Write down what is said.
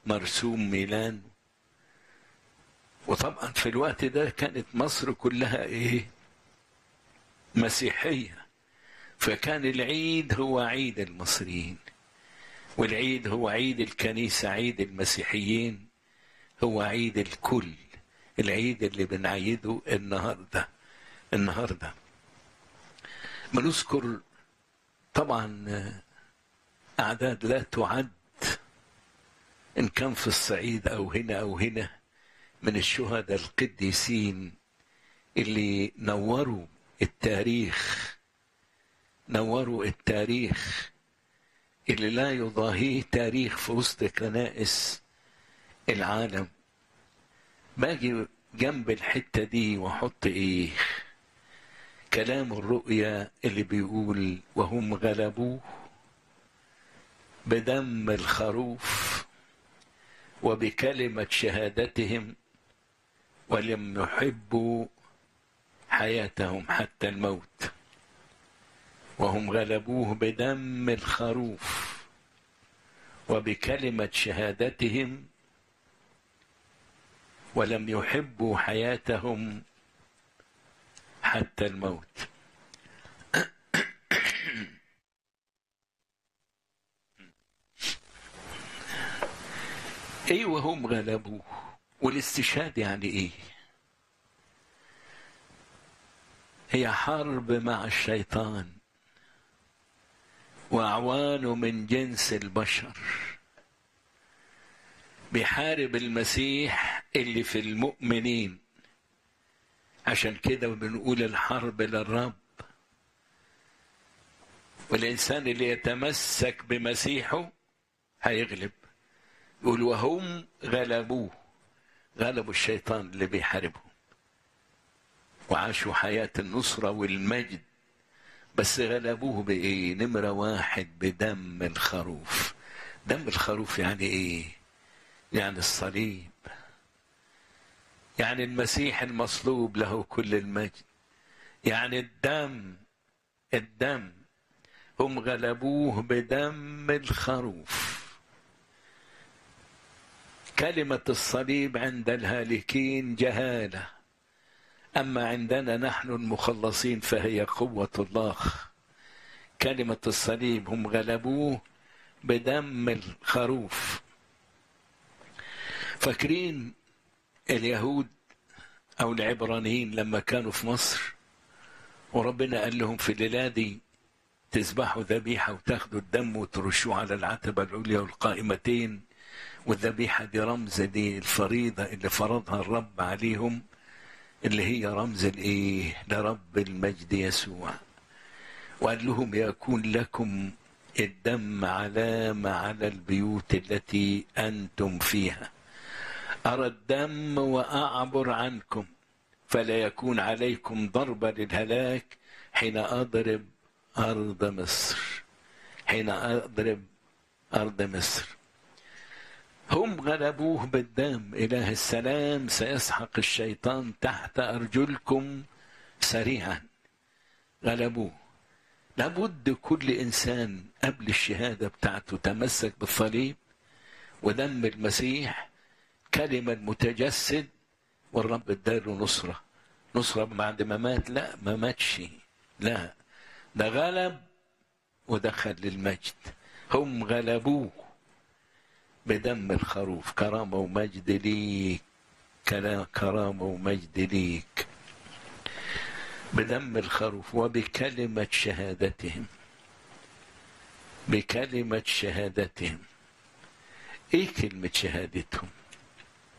مرسوم ميلان وطبعا في الوقت ده كانت مصر كلها ايه مسيحية فكان العيد هو عيد المصريين والعيد هو عيد الكنيسة عيد المسيحيين هو عيد الكل العيد اللي بنعيده النهارده النهارده بنذكر طبعا اعداد لا تعد ان كان في الصعيد او هنا او هنا من الشهداء القديسين اللي نوروا التاريخ نوروا التاريخ اللي لا يضاهيه تاريخ في وسط كنائس العالم باجي جنب الحتة دي واحط ايه كلام الرؤيا اللي بيقول وهم غلبوه بدم الخروف وبكلمة شهادتهم ولم يحبوا حياتهم حتى الموت وهم غلبوه بدم الخروف وبكلمة شهادتهم ولم يحبوا حياتهم حتى الموت ايوه هم غلبوه والاستشهاد يعني ايه هي حرب مع الشيطان واعوانه من جنس البشر بيحارب المسيح اللي في المؤمنين عشان كده بنقول الحرب للرب والإنسان اللي يتمسك بمسيحه هيغلب يقول وهم غلبوه غلبوا الشيطان اللي بيحاربهم وعاشوا حياة النصرة والمجد بس غلبوه بإيه؟ نمرة واحد بدم الخروف دم الخروف يعني إيه؟ يعني الصليب يعني المسيح المصلوب له كل المجد يعني الدم الدم هم غلبوه بدم الخروف كلمة الصليب عند الهالكين جهالة أما عندنا نحن المخلصين فهي قوة الله كلمة الصليب هم غلبوه بدم الخروف فاكرين اليهود او العبرانيين لما كانوا في مصر وربنا قال لهم في الليله دي تذبحوا ذبيحه وتاخدوا الدم وترشوه على العتبه العليا والقائمتين والذبيحه دي رمز دي الفريضه اللي فرضها الرب عليهم اللي هي رمز الايه لرب المجد يسوع وقال لهم يكون لكم الدم علامه على البيوت التي انتم فيها أرى الدم وأعبر عنكم فلا يكون عليكم ضربة للهلاك حين أضرب أرض مصر حين أضرب أرض مصر هم غلبوه بالدم إله السلام سيسحق الشيطان تحت أرجلكم سريعا غلبوه لابد كل إنسان قبل الشهادة بتاعته تمسك بالصليب ودم المسيح كلمة المتجسد والرب اداله نصرة نصرة بعد ما مات لا ما ماتش لا ده غلب ودخل للمجد هم غلبوه بدم الخروف كرامة ومجد ليك كرامة ومجد ليك بدم الخروف وبكلمة شهادتهم بكلمة شهادتهم ايه كلمة شهادتهم